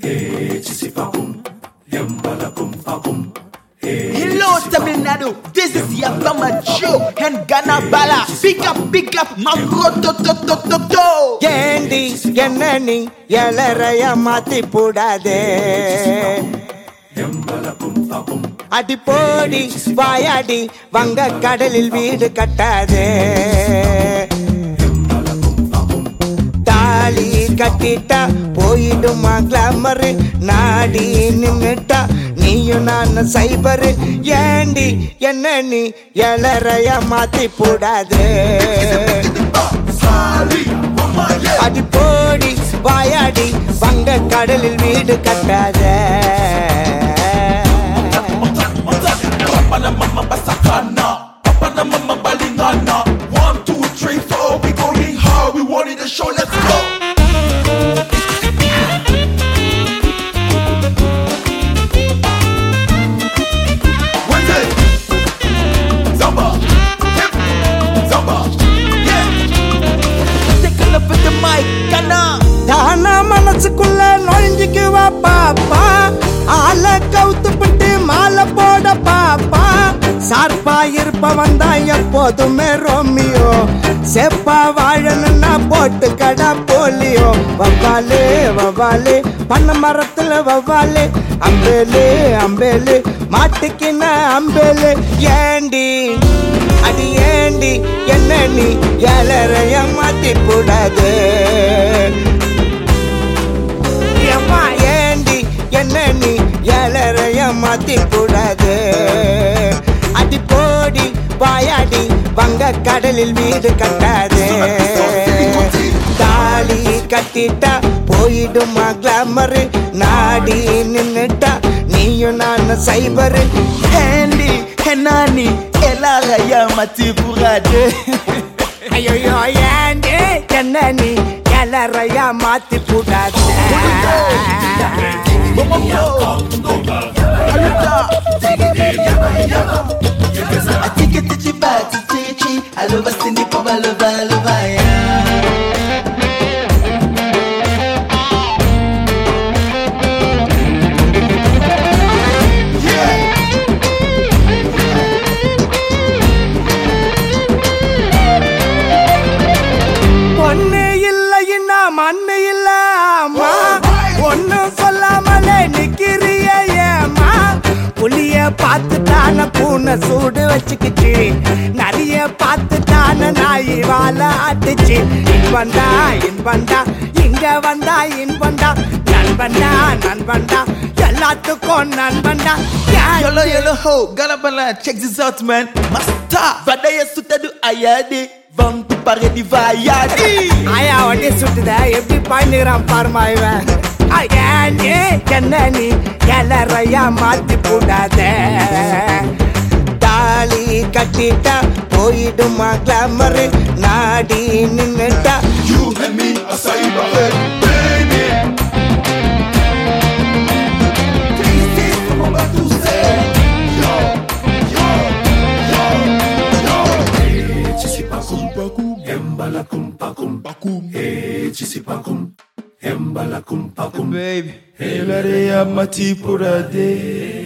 Hello Tamil Nadu, this is Yapama Joe and Ghana Bala. Pick up, pick up, my bro, to, to, to, to, to. ஏண்டி என்ன நீ எலறைய மாத்தி போடாதே அடி போடி வாயாடி வங்க கடலில் வீடு கட்டாதே தாலி கட்டிட்டா போயிடுமா கிளாமரு நாடி நின்னுட்டா நீயும் நான் சைபரு ஏண்டி என்ன நீ எலறைய மாத்தி போடாதே அடி போடி வாயாடி வங்க கடலில் வீடு கட்டாத One, two, three, four. We going hard. We wanted the show. Let's go. Wednesday. Zumba. Hip. Zumba. Yeah. Take a look at the mic, Ghana. தானா மனசுக்குள்ள நுழைஞ்சுக்குவா பாப்பா ஆள கவுத்துப்பட்டு மாலை போட பாப்பா சார்பா இருப்பவன் தான் எப்போதுமே ரோமியோ செப்பா வாழணும்னா போட்டு கடா போலியோ வவ்வாலு வவ்வாலு பண்ண மரத்துல வவ்வாலு அம்பேலு அம்பேலு மாட்டுக்கின அம்பேலு ஏண்டி அடி ஏண்டி என்ன நீ ஏழரைய மாத்தி கூடாது ஏம்மா ஏண்டி என்ன நீ ஏழரைய மாத்தி கூடாது அடி போடி வாயாடி வங்க கடலில் வீடு கட்டாது தாலி கட்டிட்டா போயிடுமா கிளாமரு நாடி நின்னுட்டா நீயும் நான் சைபரு Handy, Henani, Elara Yamati Purade. ஐயோ ஏண்டி என்ன நீ எலறைய மாத்தி கூடாது I think it to you back to Chichi. I love us in the pub, I love, I love, I பொண்ணு இல்லைன்னா மண்ணு இல்ல அம்மா ஒண்ணு சொல்லாமலே நிக்கிறிய ஏமா புளிய பார்த்துட்டான பூனை சூடு வச்சுக்கிச்சு நிறைய பார்த்துட்டான நாய் வாழ ஆட்டுச்சு இன்பண்டா இன்பண்டா இங்க வந்தா இன்பண்டா நண்பண்டா நண்பண்டா எல்லாத்துக்கும் நண்பண்டா Yolo yolo ho, galabala, check this out man. Master, vadaya sutadu ayade, vão tu pare de vaiade. ஆயா வண்டி சுட்டுத எப்படி பாய்ந்துக்கிறான் பாருமா இவன் ஏண்டி என்ன நீ எலறையா மாத்தி போடாத தாலி கட்டிட்டா போயிடுமா கிளாமரு நாடி நின்னுட்டா You and me, a cyber head, baby. This is what I'm about to say. Yo, yo, yo, yo. Hey, chisipakum, pakum, embalakum, pakum, pakum. Hey, chisipakum, embalakum, pakum. Baby, Elara Yamati Purade.